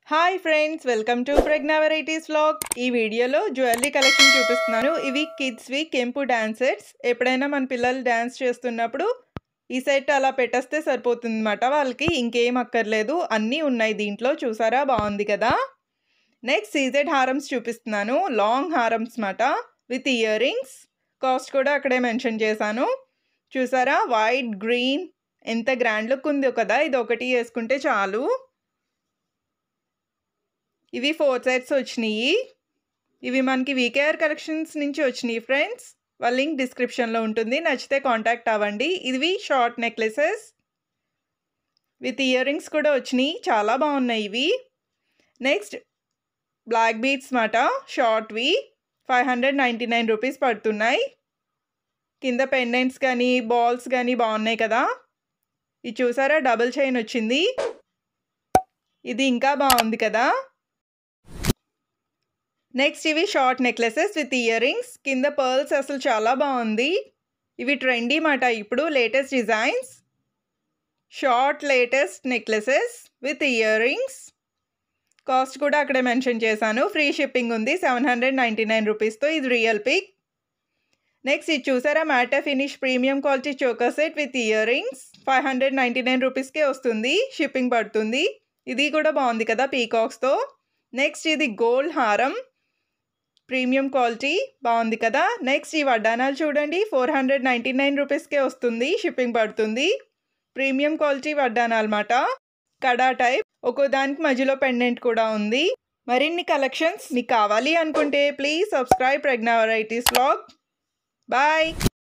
hi friends welcome to Pragna varieties vlog ఈ వీడియోలో jewellery collection చూపిస్తున్నాను ఇవి కిడ్స్వి కెంపు డాన్స్ సెట్స్ ఎప్పుడైనా మన పిల్లలు డ్యాన్స్ చేస్తున్నప్పుడు ఈ సెట్ అలా పెట్టేస్తే సరిపోతుంది అనమాట వాళ్ళకి ఇంకేం అక్కర్లేదు అన్నీ ఉన్నాయి దీంట్లో చూసారా బాగుంది కదా నెక్స్ట్ సీజెడ్ హారమ్స్ చూపిస్తున్నాను లాంగ్ హారమ్స్ మాట విత్ ఇయర్ రింగ్స్ కాస్ట్ కూడా అక్కడే మెన్షన్ చేశాను చూసారా వైట్ గ్రీన్ ఎంత గ్రాండ్ లుక్ ఉందో కదా ఇది ఒకటి వేసుకుంటే చాలు ఇవి ఫోర్ సెట్స్ వచ్చినాయి ఇవి మనకి వీకేఆర్ కలెక్షన్స్ నుంచి వచ్చినాయి ఫ్రెండ్స్ వాళ్ళ లింక్ డిస్క్రిప్షన్లో ఉంటుంది నచ్చితే కాంటాక్ట్ అవ్వండి ఇవి short necklaces with earrings కూడా వచ్చినాయి చాలా బాగున్నాయి ఇవి నెక్స్ట్ బ్లాక్ బీట్స్ మాట షార్ట్వి five hundred ninety nine rupees పడుతున్నాయి కింద పెండెంట్స్ కానీ బాల్స్ కానీ బాగున్నాయి కదా ఇది చూసారా డబుల్ చైన్ వచ్చింది ఇది ఇంకా బాగుంది కదా నెక్స్ట్ ఇవి short necklaces with earrings కింద పర్ల్స్ అసలు చాలా బాగుంది ఇవి ట్రెండీ మాట ఇప్పుడు latest designs short latest necklaces with earrings cost కూడా అక్కడే మెన్షన్ చేశాను ఫ్రీ షిప్పింగ్ ఉంది సెవెన్ హండ్రెడ్ నైంటీ నైన్ రూపీస్తో ఇది రియల్ పిక్ నెక్స్ట్ ఇది చూసారా matte finish premium quality choker set with earrings five hundred ninety nine రూపీస్కే వస్తుంది షిప్పింగ్ పడుతుంది ఇది కూడా బాగుంది కదా పీకాక్స్తో నెక్స్ట్ ఇది గోల్డ్ హారం ప్రీమియం క్వాలిటీ బాగుంది కదా నెక్స్ట్ ఈ వడ్డానాలు చూడండి ఫోర్ హండ్రెడ్ నైంటీ నైన్ రూపీస్కే వస్తుంది షిప్పింగ్ పడుతుంది ప్రీమియం క్వాలిటీ వడ్డానాలు మాట కడా టైప్ ఒక్కో దానికి మధ్యలో పెండెంట్ కూడా ఉంది మరిన్ని కలెక్షన్స్ మీకు కావాలి అనుకుంటే please subscribe Pragna varieties vlog bye